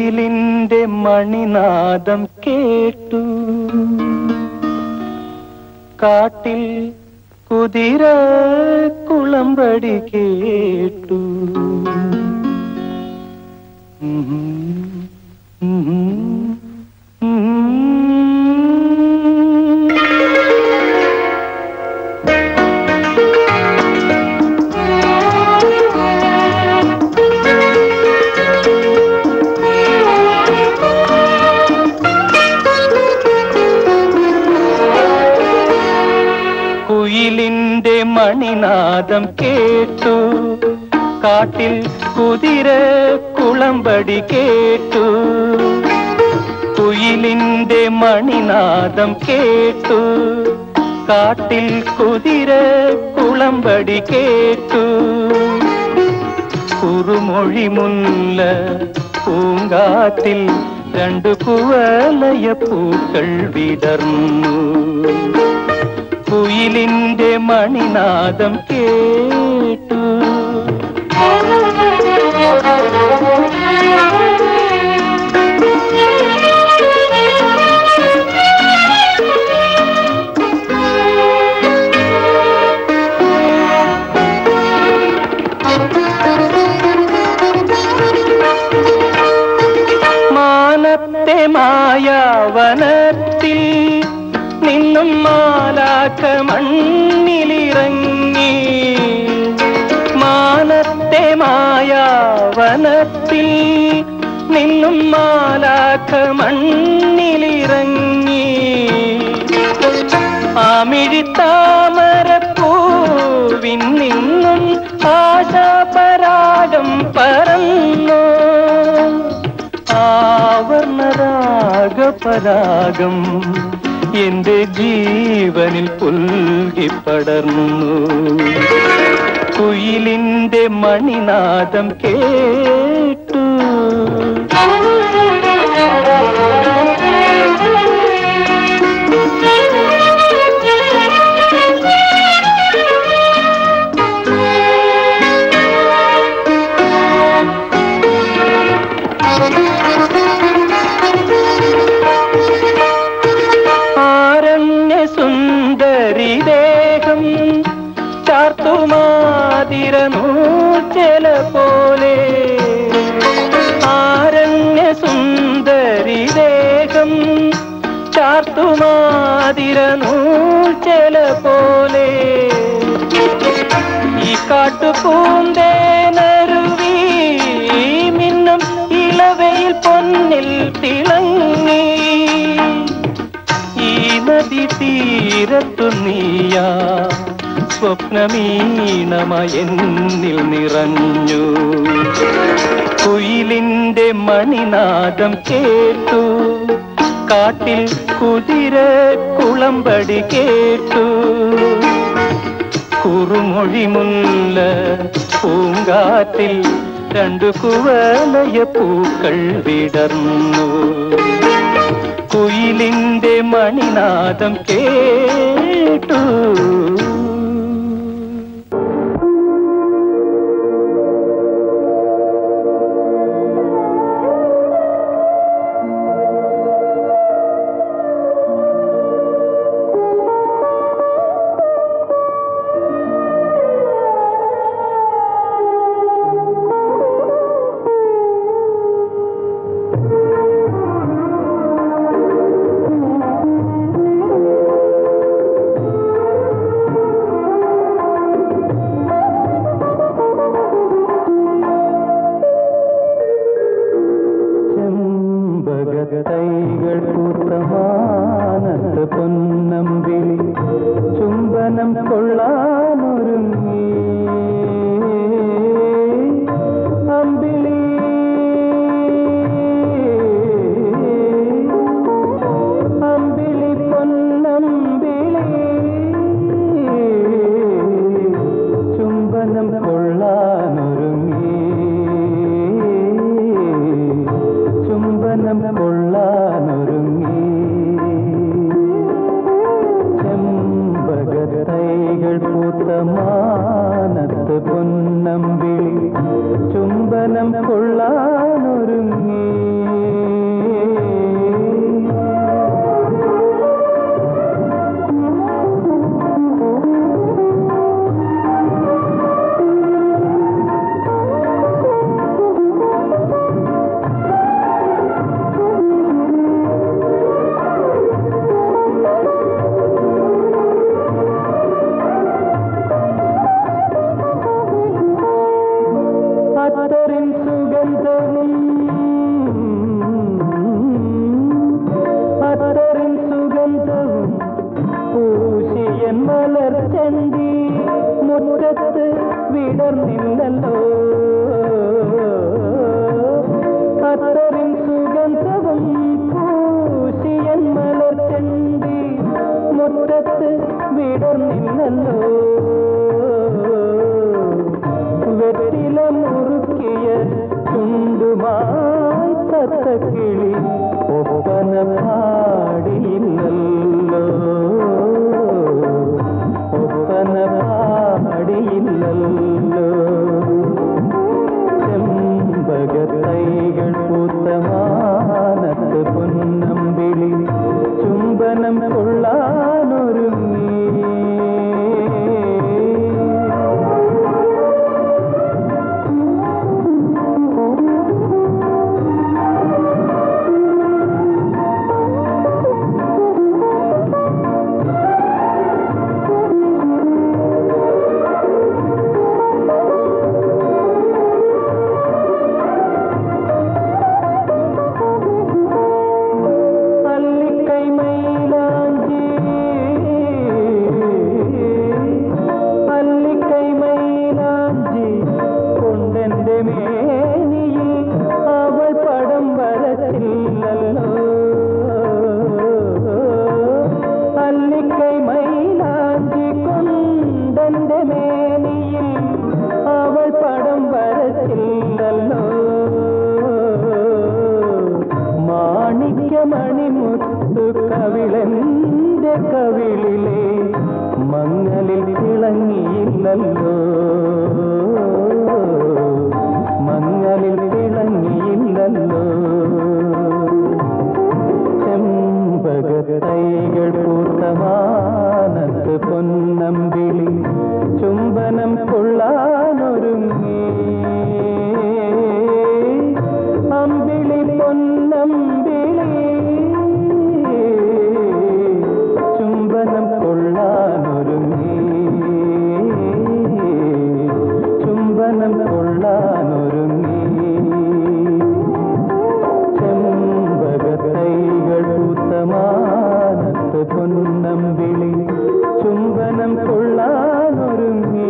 കുയിലിന്റെ മണിനാദം കേട്ടു കാട്ടിൽ കുതിര കുളമ്പടി കേട്ടു ഉം, ഉം, ഉം. കുയിലിന്റെ മണിനാദം കേട്ടു കാട്ടിൽ കുതിര കുളമ്പടി കേട്ടു കുയിലിന്റെ മണിനാദം കേട്ടു കാട്ടിൽ കുതിര കുളമ്പടി കേട്ടു കുറുമൊഴി മുല്ല പൂങ്കാറ്റിൽ രണ്ടു കുവലയ പൂക്കൾ വിടർന്നു കുയിലിന്റെ മണിനാദം കേട്ടു മാനത്തെ മായാവനത്തിൽ നിന്നും മാലാക്ക മണ്ണിലിറങ്ങി മാനത്തെ മായാവനത്തിൽ നിന്നും മാലാക്ക മണ്ണിലിറങ്ങി ആമിഴിത്താമരപ്പൂവിൻ നിന്നും ആശാപരാഗം പറന്നു ആവർണരാഗപരാഗം എന്റെ ജീവനിൽ പുൽകിപ്പടർന്നു കുയിലിന്റെ മണിനാദം കേട്ടു ആരണ്യ സുന്ദരി ദേഹം ചാർത്തുമാതിര നൂച്ചല പോലെ ആരണ്യ സുന്ദരി ദേഹം ചാർത്തുമാതിര നൂച്ചല പോലെ ഈ കാട്ടുപൂന്തേനരുവി മിന്നും ഇളവയിൽ പൊന്നിൽ തിളങ്ങി ഈ നദി തീരത്തു നീയാ സ്വപ്നമീണമായി എന്നിൽ നിറഞ്ഞു കുയിലിന്റെ മണിനാദം കേട്ടു കാട്ടിൽ കുതിര കുളമ്പടി കേട്ടു കുറുമൊഴി മുല്ല പൂങ്കാറ്റിൽ രണ്ടു കുവലയ പൂക്കൾ വിടർന്നു കുയിലിന്റെ മണിനാദം കേട്ടു ചെമ്പകത്തൈകൾ പൂത്തമാനത്ത് പൊന്നമ്പിളി ചുംബനം കൊള്ളാനൊരുങ്ങി അമ്പിളി അമ്പിളി പൊന്നമ്പിളി ചുംബനം കൊള്ളാനൊരുങ്ങി ചുംബനം കൊള്ളാനൊരുങ്ങി ചെമ്പകത്തൈകൾ പൂത്ത മാനത്ത് പൊന്നമ്പിളി ചുംബനം കൊള്ളാനൊരുങ്ങി മലർച്ചെണ്ടി മുറ്റത്ത് വിടർന്നില്ലല്ലോ അത്തറിൻ സുഗന്ധവും പൂശിയൻ മലർച്ചെണ്ടി മുറ്റത്ത് വിടർന്നില്ലല്ലോ വെറ്റില മുറുക്കിയ ചുണ്ടുമായി തത്തക്കിളി ഒപ്പന പാടിയില്ലല്ലോ ഒപ്പന പാടിയില്ലല്ലോ ചെമ്പകത്തൈകൾ പൂത്തമാനത്ത് പൊന്നമ്പിളി ചുംബനം കൊള്ളാനൊരുങ്ങി അല്ലിക്കൈ മൈലാഞ്ചി അല്ലിക്കൈ മൈലാഞ്ചി കൊണ്ടെന്റെ മേനിയിൽ അവൾ പടം വരച്ചില്ലല്ലോ അല്ലിക്കൈ മൈലാഞ്ചി കൊണ്ടെന്റെ മേനിയിൽ അവൾ പടം വരച്ചില്ലല്ലോ മാണിക്യമണിമുത്തു കവിളന്റെ കവിളിലെ മങ്ങലിൽ തിളങ്ങിയില്ലല്ലോ മങ്ങലിൽ തിളങ്ങിയില്ലല്ലോ ചെമ്പകത്തൈകൾ പൂത്തമാനത്ത് പൊന്നമ്പിളി ചുംബനം കൊള്ളാനൊരുങ്ങി അമ്പിളി പൊന്നമ്പിളി ചുംബനം കൊള്ളാനൊരുങ്ങി ചുംബനം കൊള്ളാനൊരുങ്ങി ചെമ്പകത്തൈകൾ പൂത്തമാനത്ത് പൊന്നമ്പിളി ചുംബനം കൊള്ളാനൊരുങ്ങി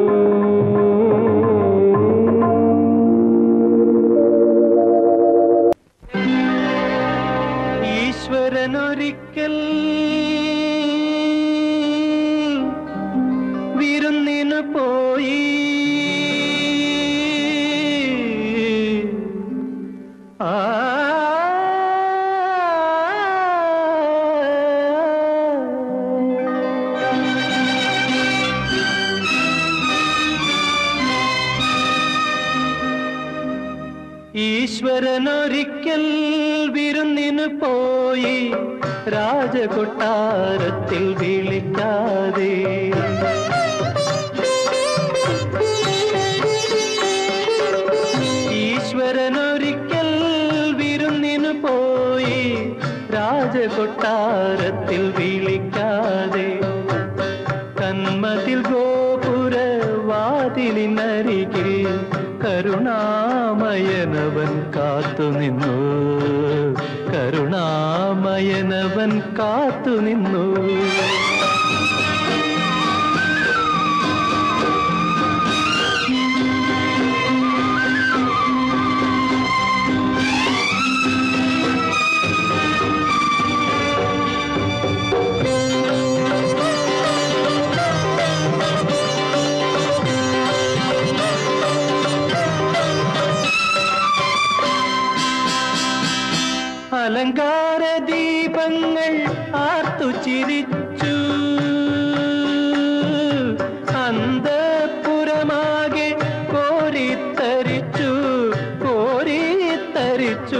ഈശ്വരനൊരിക്കൽ വിരുന്നിനു പോയി ആ ഈശ്വരനൊരിക്കൽ വിരുന്നിനു പോയി രാജകൊട്ടാരത്തിൽ വിളിക്കാതെ ഈശ്വരനൊരിക്കൽ വിരുന്നിനു പോയി രാജകൊട്ടാരത്തിൽ വിളിക്കാതെ കന്മതിൽ ഗോപുര വാതിലിനരികിൽ കരുണാമയനവൻ കാത്തുനിന്നു കരുണാമയനവൻ കാത്തുനിന്നു അലങ്കാര ദീപങ്ങൾ ആർത്തു ചിരിച്ചു അന്തപുരമാകെ കോരിത്തരിച്ചു കോരിത്തരിച്ചു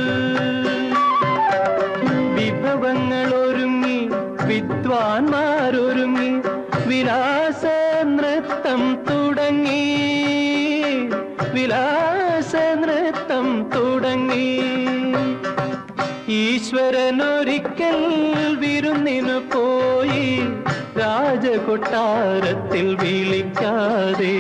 വിഭവങ്ങൾ ഒരുങ്ങി വിദ്വാൻമാരൊരുങ്ങി വിലാസ നൃത്തം തുടങ്ങി വിലാസ നൃത്തം തുടങ്ങി ഈശ്വരനൊരിക്കൽ വിരുന്നിനു പോയി രാജകൊട്ടാരത്തിൽ വിളിക്കാതെ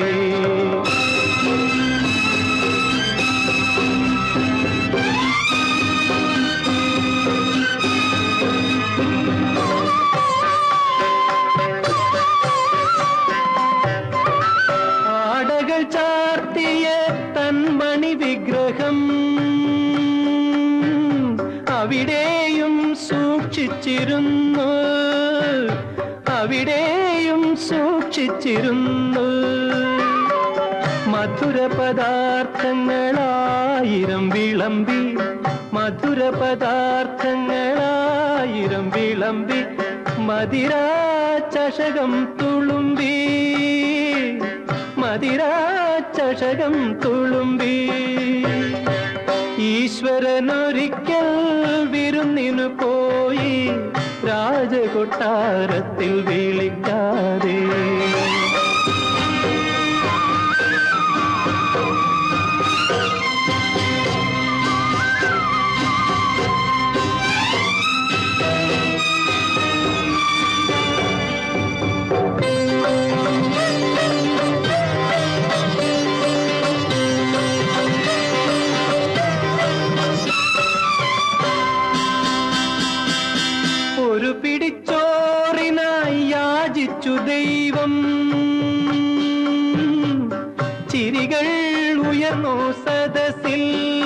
ഭക്ഷിച്ചിരുന്നു മധുര പദാർത്ഥങ്ങളായിരം വിളമ്പി മധുര പദാർത്ഥങ്ങളായിരം വിളമ്പി മതിരാ ചഷകം തുളുമ്പി മതിരാ ചഷകം തുളുമ്പി ഈശ്വരനൊരിക്കൽ വിരുന്നിനു പോയി രാജകൊട്ടാരത്തിൽ വിളിക്കാതെ ഒരു പിടിച്ചോറിനായി യാചിച്ചു ദൈവം ചിരികൾ ഉയർന്നു സദസ്സിൽ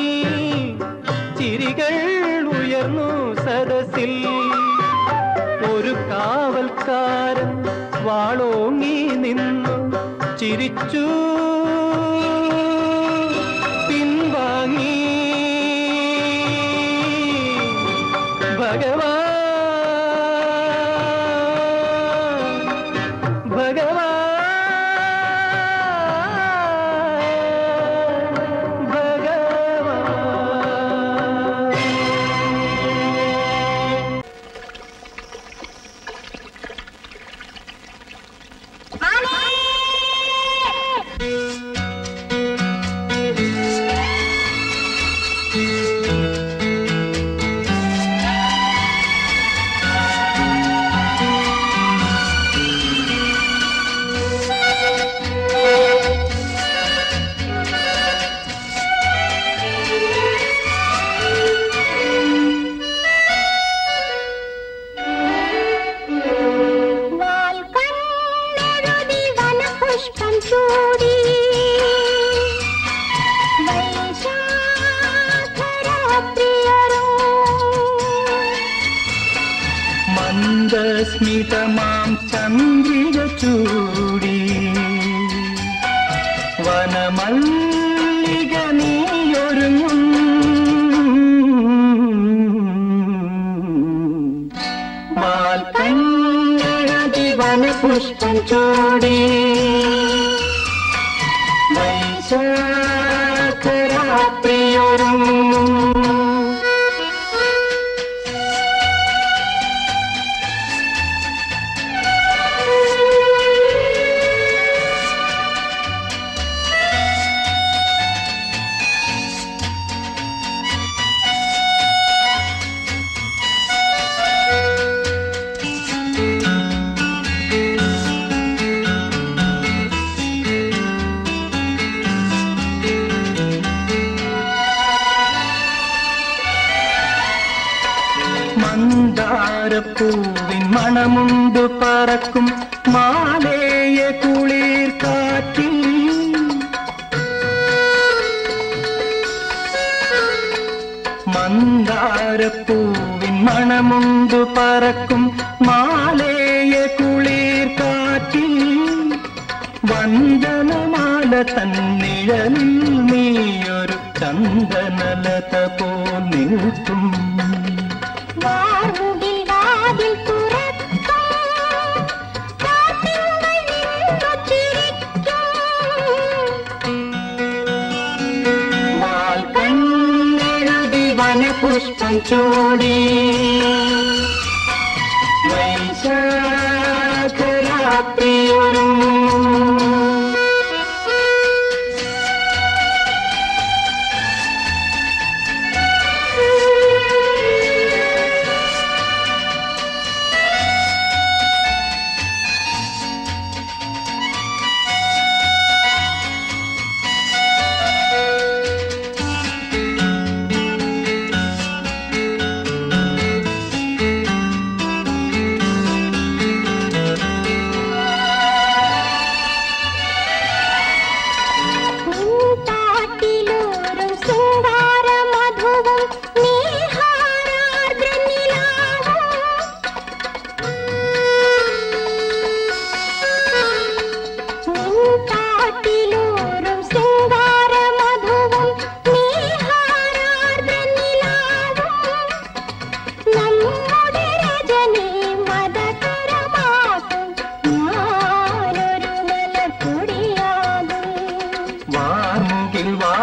ചിരികൾ ഉയർന്നു സദസ്സിൽ ഒരു കാവൽക്കാരൻ വാളോങ്ങി നിന്നു ചിരിച്ചു പിൻവാങ്ങി ഭഗവാൻ ഭഗവാൻ ഭഗവാൻ വാൽക്കണ്ണെഴുതി വനപുഷ്പം ചൂടി വൈശാഖരാത്രിയരോ മന്ദസ്മിതമാം ചന്ദ്രിക ചൂടി വനമല്ലിക നീയൊരുങ്ങും വാൽക്കണ്ണെഴുതി വനപുഷ്പം ചൂടി വൈശാഖരാത്രിയൊരുങ്ങും മന്ദാരപ്പൂവിൻ മണമുണ്ടു പറക്കും മാലേയ കുളിർ കാറ്റിൽ മന്ദാരപ്പൂവിൻ മണമുണ്ടു പറക്കും മാലേയ കുളിർ കാറ്റിൽ വന്ദനമാല തന്നിഴലിൽ നീയൊരു ചന്ദനലത പോൽ നിൽക്കും വാർമുകിൽ വാതിൽ തുറക്കും കാറ്റുകൾ നിന്നു ചിരിക്കും വാൽക്കണ്ണെഴുതി വനപുഷ്പം ചൂടി വൈശാഖരാത്രിയൊരുങ്ങും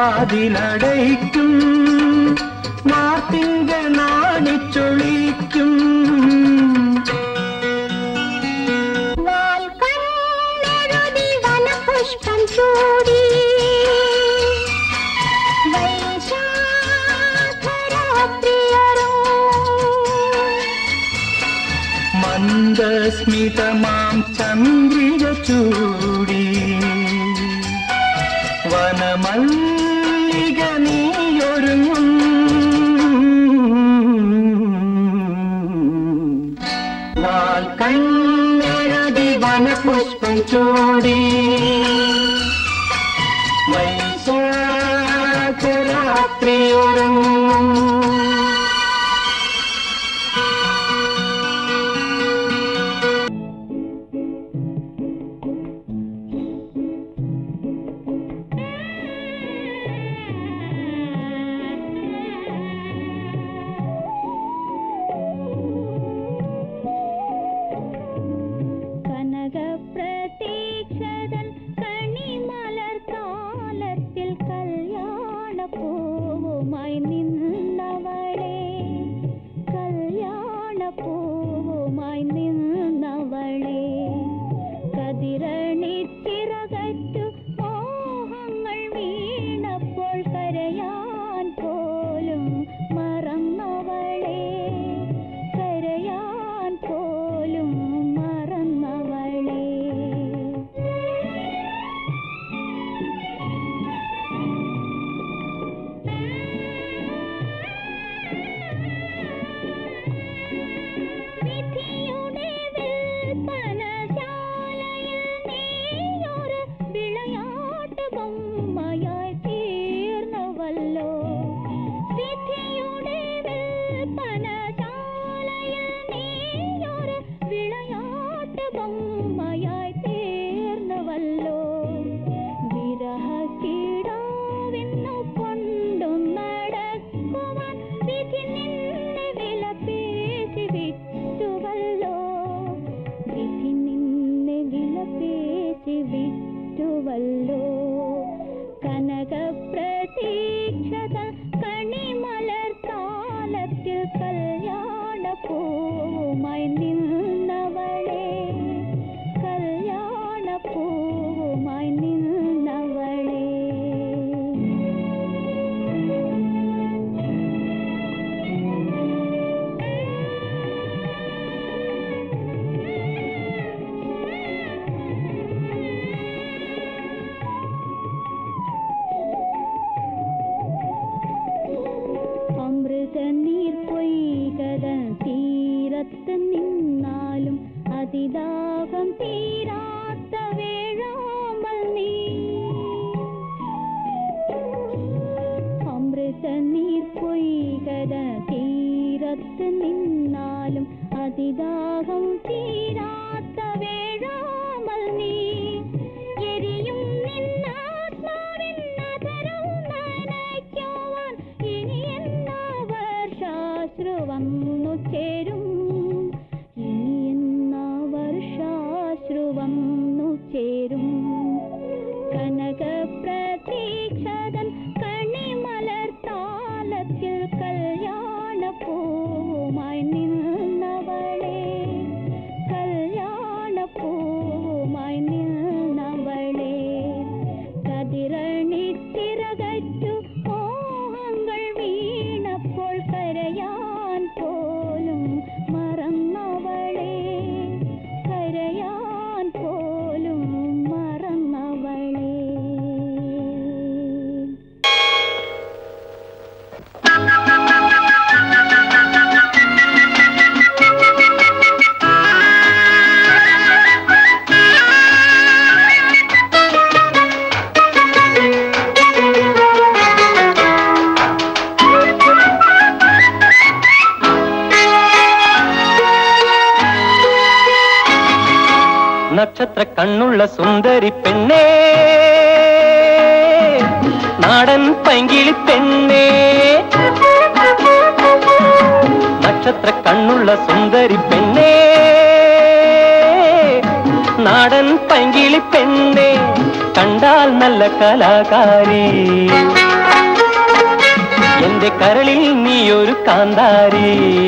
വാതിലടയ്ക്കും മാത്തിങ്ക നാണിച്ചൊളിക്കും വാൽ കണ്ണെഴുതി വനപുഷ്പം ചൂടി വൈശാഖരാത്രിയറും മന്ദസ്മിതമാം ചന്ദ്രിക ചൂടി വനമല്ലിക നീയൊരുങ്ങും വാൽ കണ്ണെഴുതി വനപുഷ്പം ചൂടി വൈശാഖരാത്രിയൊരുങ്ങും കനകപ്രതീക്ഷതൻ കണിമലർ കാലത്തിൽ കല്യാണപ്പൂവുമായി നിന്നവളെ കല്യാണപ്പൂവുമായി നിന്നവളെ കതിരണി ചിറകറ്റു മോഹങ്ങൾ വീണപ്പോൾ കരയാൻ പോലും മറന്നവളെ കരയാൻ പോലും മറന്നവളെ വിധിയുടെ വിൽപ്പനശാലയിൽ നീയൊരു വിളയാട്ട് ബൊമ്മയായി തീർന്നുവല്ലോ വിധിയുടെ വിൽപ്പനശാലയിൽ നീയൊരു വിളയാട്ട് ബൊമ്മയായി തീർന്നുവല്ലോ വിരഹക്കീടാവിന്നു കൊണ്ടു നടക്കുവാൻ വിധി നിന്നെ വിലപേശി വിറ്റുവല്ലോ വിധി നിന്നെ വിലപേശി വിറ്റുവല്ലോ കനകപ്രതീക്ഷത കണിമലർ കാലത്തിൽ കല്യാണപ്പൂവുമായി നിന്നവളെ കല്യാണപ്പൂവുമായി നിന്നവളെ അമൃത നീർ പൊയ്കത തീരത്ത് നിന്നാലും അതിദാഹം തീരാത്ത വേഴാമ്പൽ നീ അമൃത നീർ പൊയ്കത തീരത്ത് നിന്നാലും അതിദാഹം തീരാത്ത വേഴാമ്പൽ നീ എരിയും നിന്നാത്മാവിൻ നഗരം നനയ്ക്കുവാൻ ഇനി എന്നാ വർഷാശ്രു വന്നു ചേരും ഇനി എന്നാ വർഷാശ്രു വന്നു ചേരും കനകപ്രതീക്ഷതൻ കണിമലർ താലത്തിൽ കല്യാണപ്പൂവുമായി നിന്നവളെ കല്യാണപ്പൂവുമായി നിന്നവളെ കതിരണി ചിറകറ്റു മോഹങ്ങൾ വീണപ്പോൾ കരയാൻ പോലും മറന്നവളെ കരയാൻ പോലും മറന്നവളെ നക്ഷത്ര കണ്ണുള്ള സുന്ദരി പെണ്ണേ നാടൻ പൈങ്കിളി പെണ്ണേ നക്ഷത്ര കണ്ണുള്ള സുന്ദരി പെണ്ണേ നാടൻ പൈങ്കിളി പെണ്ണേ കണ്ടാൽ നല്ല കലാകാരി എന്റെ കരളിൽ നീ ഒരു കാന്താരി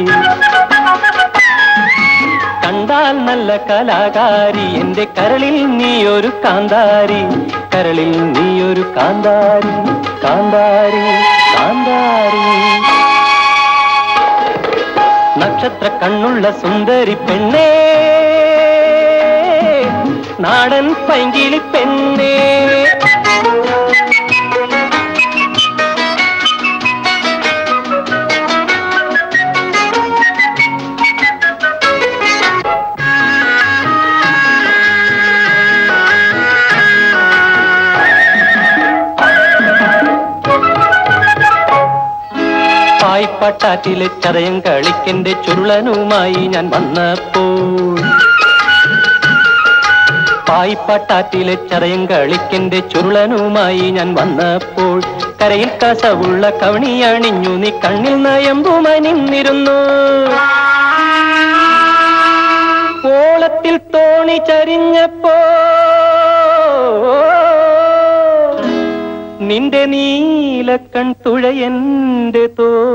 കണ്ടാൽ നല്ല കലാകാരി എന്റെ കരളിൽ നീ ഒരു കാന്താരി കരളിൽ നീ ഒരു കാന്താരി കാന്താരി കാന്താരി നക്ഷത്ര കണ്ണുള്ള സുന്ദരി പെണ്ണേ നാടൻ പൈങ്കിളി പെണ്ണേ പായ്പട്ടാറ്റിലെ ചതയം കളിക്കെന്റെ ചുരുളനുമായി ഞാൻ വന്നപ്പോൾ പായ്പട്ടാറ്റിലെ ചതയം കളിക്കെന്റെ ചുരുളനുമായി ഞാൻ വന്നപ്പോൾ കരയിൽ കസവുള്ള കവണി അണിഞ്ഞു നീ കണ്ണിൽ നയമ്പുമായി നിന്നിരുന്നു ഓളത്തിൽ തോണി ചരിഞ്ഞപ്പോ നിന്റെ നീലക്കൺ തുഴയന്റെ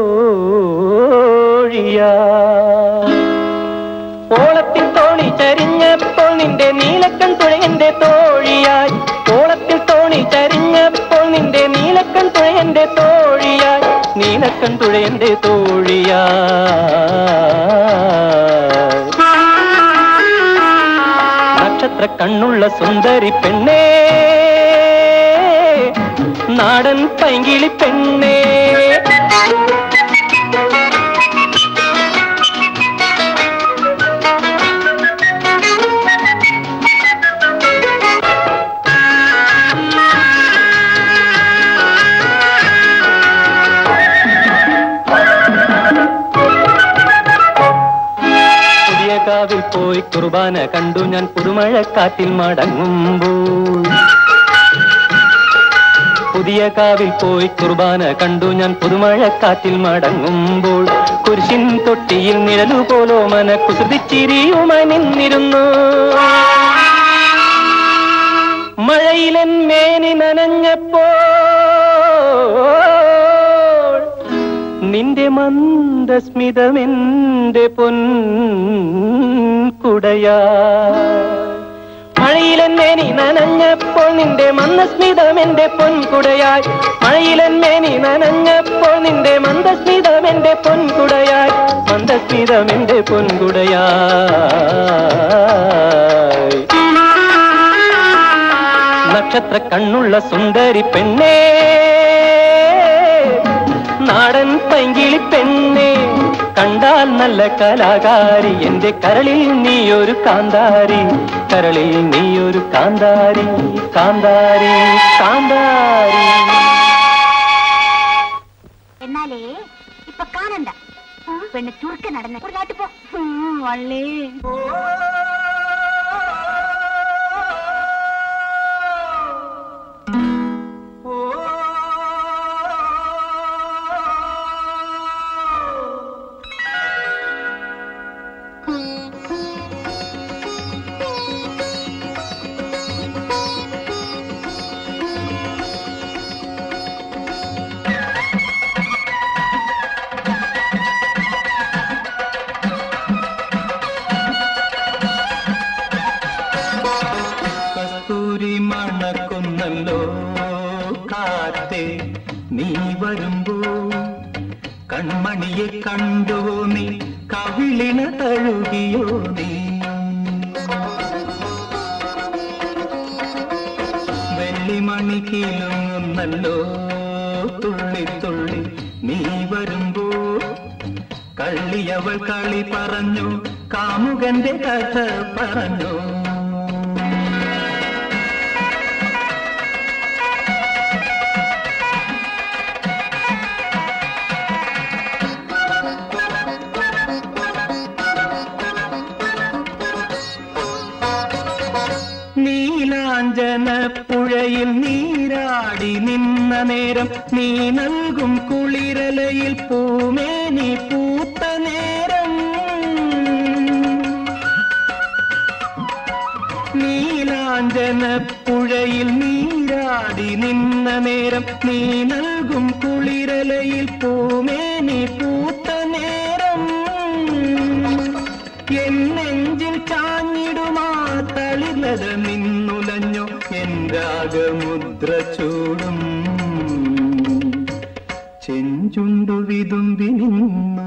തോഴിയാ ഓളത്തിൽ തോണി ചരിഞ്ഞപ്പോൾ നിന്റെ നീലക്കൺ തുഴയന്റെ തോഴിയായി ഓളത്തിൽ തോണി ചരിഞ്ഞപ്പോൾ നിന്റെ നീലക്കൺ തുഴയന്റെ തോഴിയായി നീലക്കൺ തുഴയന്റെ തോഴിയായി നക്ഷത്ര കണ്ണുള്ള സുന്ദരി പെണ്ണേ നാടൻ പൈങ്കിളി പെണ്ണേ പുതിയ കാവിൽ പോയി കുർബാന കണ്ടു ഞാൻ പുതുമഴക്കാറ്റിൽ മടങ്ങുമ്പോൾ പുതിയ കാവിൽ പോയി കുർബാന കണ്ടു ഞാൻ പുതുമഴക്കാറ്റിൽ മടങ്ങുമ്പോൾ കുരിശിൻ തൊട്ടിയിൽ നിഴലു പോലോ മന കുസൃതിച്ചിരിയുമായി നിന്നിരുന്നു മഴയിലൻ മേനി നനഞ്ഞപ്പോൾ നിന്റെ മന്ദസ്മിതമെന്റെ പൊൻ കുടയാ മഴയിലെന്നേനി നനഞ്ഞപ്പോൾ നിന്റെ മന്ദസ്മിതമെന്റെ പൊൻകുടയായി മഴയിലെന്നേനി നനഞ്ഞപ്പോൾ നിന്റെ മന്ദസ്മിതമെന്റെ പൊൻകുടയായി മന്ദസ്മിതമെന്റെ പൊൻകുടയായി നക്ഷത്ര കണ്ണുള്ള സുന്ദരി പെണ്ണേ നാടൻ പൈങ്കിളി പെണ്ണേ കണ്ടാൽ നല്ല കലാകാരി എന്റെ കരളിൽ നീ ഒരു കാന്താരി കരളിൽ നീ ഒരു കാന്താരി കാന്താരി കാന്താരി എന്നാലേ ഇപ്പൊ കാണണ്ട പെണ്ണ് ചുരുക്ക നടന്ന് ഒരു നാട്ടിൽ പോ വള്ളേ കസ്തൂരി മണക്കുന്നല്ലോ കാറ്റേ നീ വരുമ്പോ കൺമണിയെ കണ്ടുവോ നീ കവിളിന തഴുകിയോ നീ വെള്ളിമണി കീലുങ്ങുന്നല്ലോ തുള്ളി തുള്ളി നീ വരുമ്പോ കള്ളിയവൾ കളി പറഞ്ഞു കാമുകന്റെ കഥ പറഞ്ഞു നീലാഞ്ജന പുഴയിൽ നീരാടി നിന്ന നേരം നീ നൽകും കുളിരലയിൽ പൂമേനി പൂത്ത നേരം നീലാഞ്ജന പുഴയിൽ നീരാടി വാടി നിന്ന നേരം നീ നൽകും കുളിരലയിൽ പൂമേനി പൂത്ത നേരം എൻ നെഞ്ചിൽ ചാഞ്ഞിടുമാ തളിലത നിന്നുലഞ്ഞോ എൻ രാഗമുദ്ര ചൂടും ചെഞ്ചുണ്ടു വിതുമ്പി നിന്നു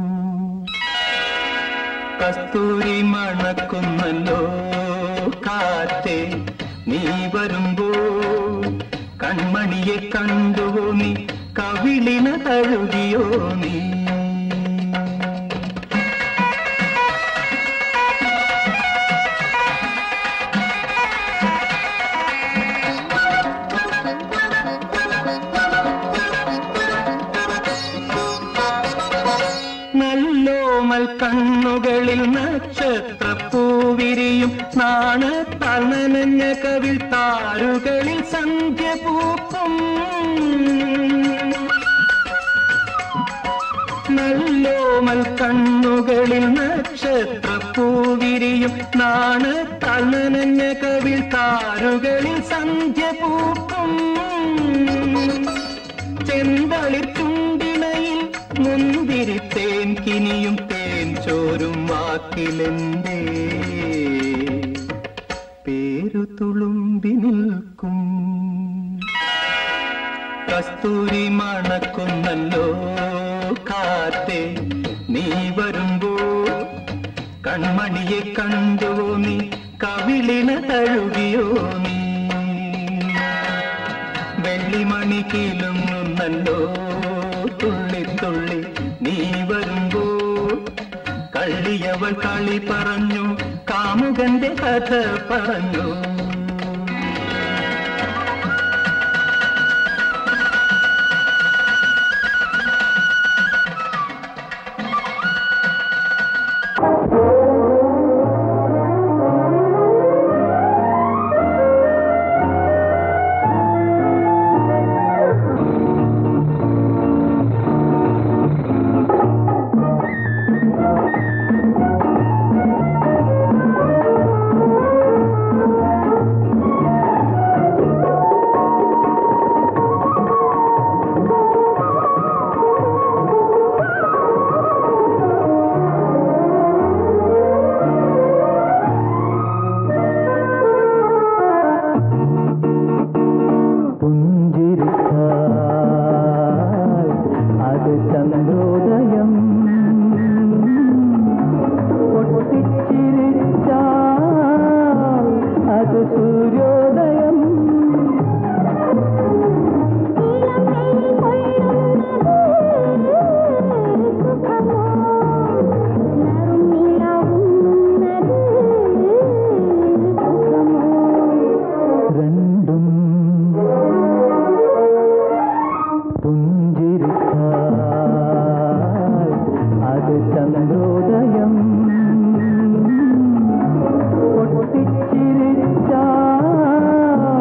കസ്തൂരി മണക്കുന്നല്ലോ കാറ്റേ നീ വരുമ്പോ കൺമണിയെ കണ്ടുവോ നീ കവിളിന തഴുകിയോ നീ നല്ലോമൽ കണ്ണുകളിൽ നക്ഷത്രപ്പൂവിരിയും നാണത്താൽ നനഞ്ഞ കവിൾ താരുകളിൽ സന്ധ്യ പൂക്കും നല്ലോമൽ കണ്ണുകളിൽ നക്ഷത്രപ്പൂവിരിയും നാണത്താൽ നനഞ്ഞ കവിൾ താരുകളിൽ സന്ധ്യ പൂക്കും ചെന്തളിർ ചുണ്ടിണയിൽ മുന്തിരി തേൻ കിനിയും തേൻ ചോരും വാക്കിലെന്തേ പേരു തുളുമ്പി നിൽക്കും കസ്തൂരി മണക്കുന്നല്ലോ കാറ്റേ നീ വരുമ്പോ കൺമണിയെ കണ്ടുവോ നീ കവിളിന തഴുകിയോ നീ വെള്ളിമണി കീലുന്നല്ലോ തുള്ളി തുള്ളി നീ വരുമ്പോ കള്ളിയവൾ കളി പറഞ്ഞു കാമുകന്റെ കഥ പറഞ്ഞു പുഞ്ചിരിച്ചാൽ അത് ചന്ദ്രോദയം പൊട്ടിച്ചിരിച്ചാൽ അത് സൂര്യോദയം രണ്ടും പുഞ്ചിരിച്ചാൽ അത് ചന്ദ്രോദയം പൊട്ടിച്ചിരിച്ചാൽ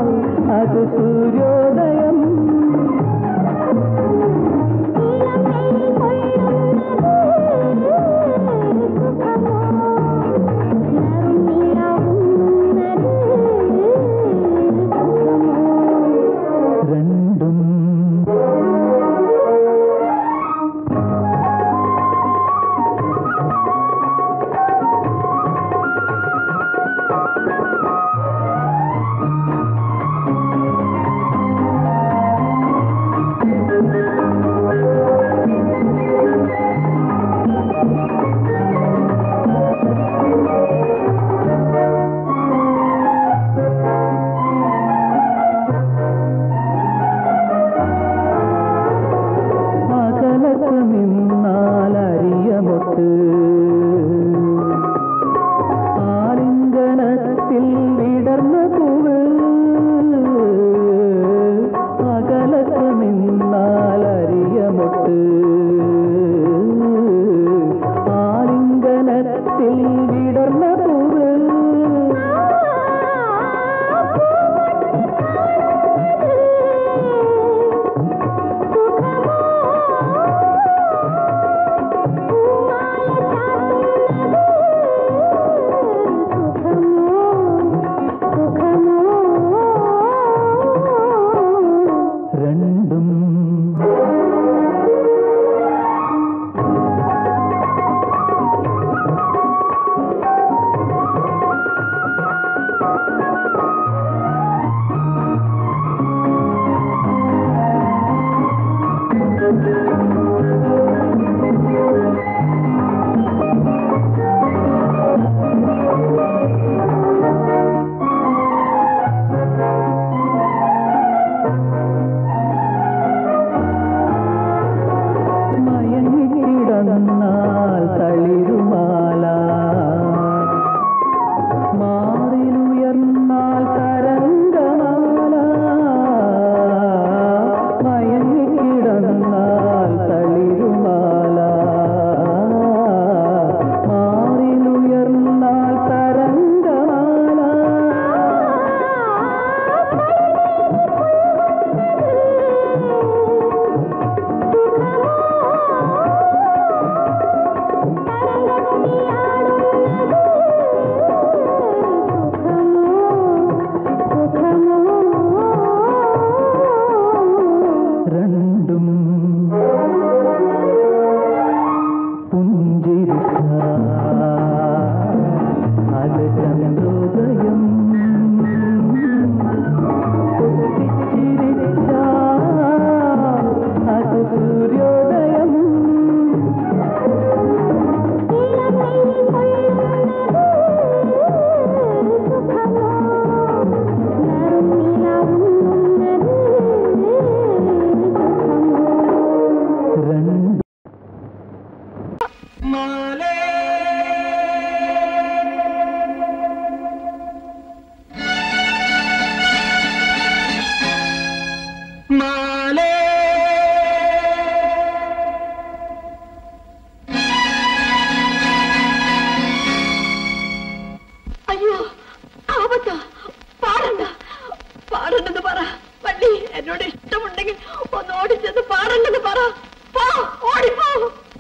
എന്നോട് ഇഷ്ടമുണ്ടെങ്കിൽ ഒന്ന് ഓടിച്ചെന്ന് പാടല്ലെന്ന് പറ പോ ഓടിപ്പോ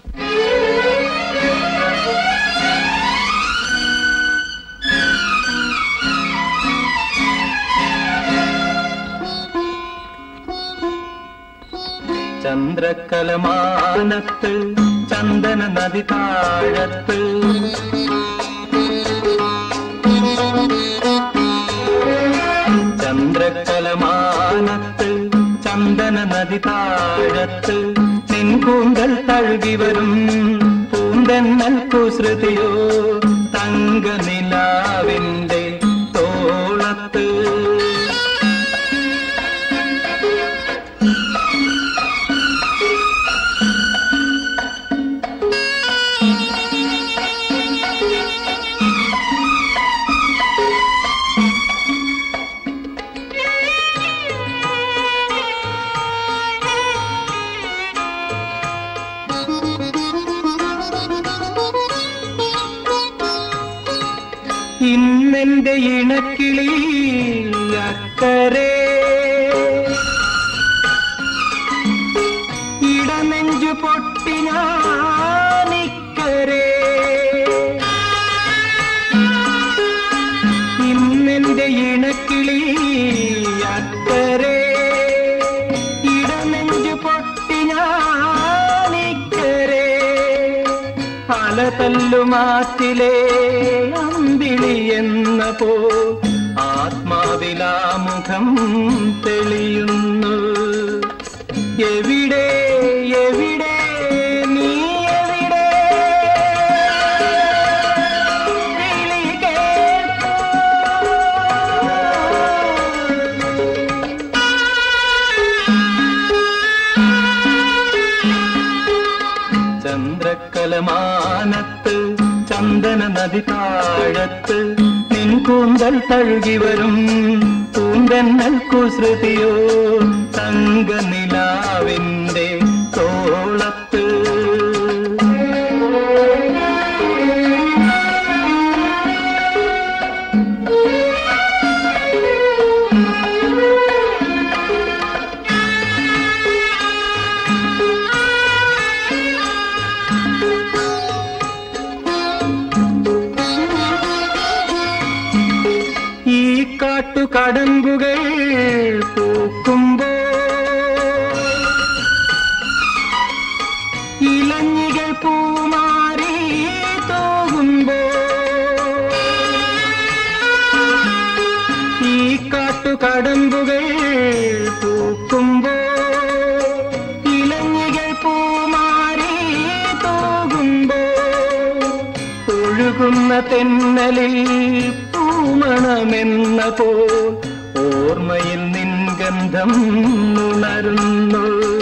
ചന്ദ്രക്കലമാനത്ത് ചന്ദന നദി താഴത്ത് ചന്ദ്രക്കലമാനത്ത് ചന്ദന നദി താഴത്ത് നിൻ കൂന്തൽ തഴുകി വരും പൂന്തന്നൽ കുസൃതിയോ തങ്ക നിലാവിന്റെ തോളത്ത് ഇന്നെന്റെ ഇണക്കിളി അക്കരെ ഇടനെഞ്ചു പൊട്ടി ഞാനിക്കരെ ഇന്നെന്റെ ഇണക്കിളി അക്കരെ ഇടനെഞ്ചു പൊട്ടി ഞാനിക്കരെ പല തല്ലുമാറ്റിലെ അമ്പിളി എന്ന പോ ആത്മാവിലാമുഖം തെളിയുന്നു എവിടെ എവിടെ നീ എവിടെ വിളി കേൾക്കൂ. ചന്ദ്രക്കലമാനത്ത് ചന്ദന നദി താഴത്ത് നിൻ കൂന്തൽ തഴുകി വരും പൂന്തന്നൽ കുസൃതിയോ തങ്ക നിലാവിന്റെ തോളത്ത് ഈ കാട്ടുകടമ്പുകൾ പൂക്കുമ്പോ ഇലഞ്ഞികൾ പൂമാരി തോകുമ്പോ ഈ കാട്ടുകടമ്പുകൾ പൂക്കുമ്പോ ഇലഞ്ഞികൾ പൂമാരി തോകുമ്പോ ഒഴുകുന്ന തെന്നലിൽ പൂമണമെന്ന പോ ഓർമ്മയിൽ നിൻ ഗന്ധം ഉണരുന്നു